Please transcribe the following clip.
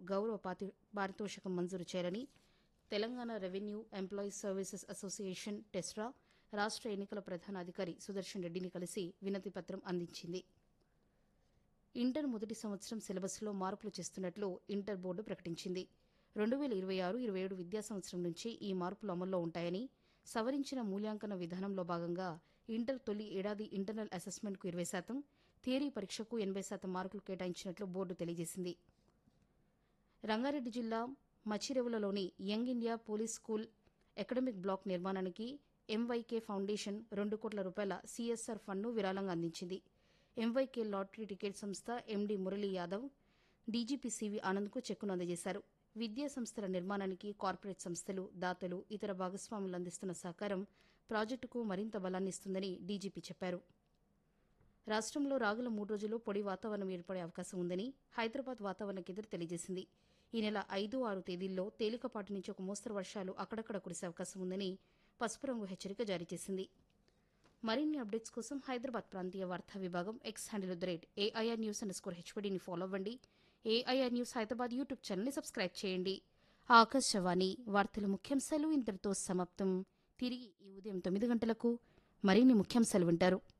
గౌరవ పాతి- పారితోషికం మంజూరు చేయాలని Telangana revenue employees services association TESRA రాష్ట్ర ఎన్నికల ప్రధాన అధికారి సుదర్శన్ రెడ్డిని కలిసి వినతి పత్రం అందించింది ఇంటర్ మొదటి సంవత్సరం సిలబస్లో మార్పులు చేస్తున్నట్లు ఇంటర్ బోర్డు ప్రకటించింది రెండు వేల ఇరవై ఆరు ఇరవై ఏడు విద్యా సంవత్సరం నుంచి ఈ మార్పులు అమల్లో ఉంటాయని సవరించిన మూల్యాంకన విధానంలో భాగంగా ఇంటర్ తొలి ఏడాది ఇంటర్నల్ అసెస్మెంట్కు ఇరవై శాతం థియరీ పరీక్షకు ఎనభై శాతం మార్కులు కేటాయించినట్లు బోర్డు తెలియజేసింది రంగారెడ్డి జిల్లా మచిరెవులలోని young India police school academic block నిర్మాణానికి ఎంవైకే ఫౌండేషన్ రెండు కోట్ల రూపాయల సీఎస్ఆర్ ఫండ్ను విరాళంగా అందించింది ఎంవైకే లాటరీ టికెట్ సంస్థ MD Murali Yadav DGP CV ఆనంద్కు చెక్కును అందజేశారు విద్యా సంస్థల నిర్మాణానికి కార్పొరేట్ సంస్థలు దాతలు ఇతర భాగస్వాములు అందిస్తున్న సహకారం ప్రాజెక్టుకు మరింత బలాన్ని ఇస్తుందని డీజీపీ చెప్పారు రాష్ట్రంలో రాగల మూడు రోజుల్లో పొడి వాతావరణం ఏర్పడే అవకాశం ఉందని హైదరాబాద్ వాతావరణ కేంద్రం తెలియజేసింది ఈ నెల ఐదు ఆరు తేదీల్లో తేలికపాటి నుంచి ఒక మోస్తరు వర్షాలు అక్కడక్కడ కురిసే అవకాశం ఉందని పసుపు రంగు హెచ్చరిక జారీ చేసింది మరిన్ని అప్డేట్స్ కోసం హైదరాబాద్ ప్రాంతీయ వార్తా విభాగం X handle the rate AIR news underscore హెచ్పీడీని ఫాలో అవ్వండి ఏఐఆర్ న్యూస్ హైదరాబాద్ యూట్యూబ్ ఛానల్ని సబ్స్క్రైబ్ చేయండి ఆకాశవాణి వార్తల ముఖ్యాంశాలు ఇంతటితో సమాప్తం తిరిగి ఈ ఉదయం తొమ్మిది గంటలకు మరిన్ని ముఖ్యాంశాలు వింటారు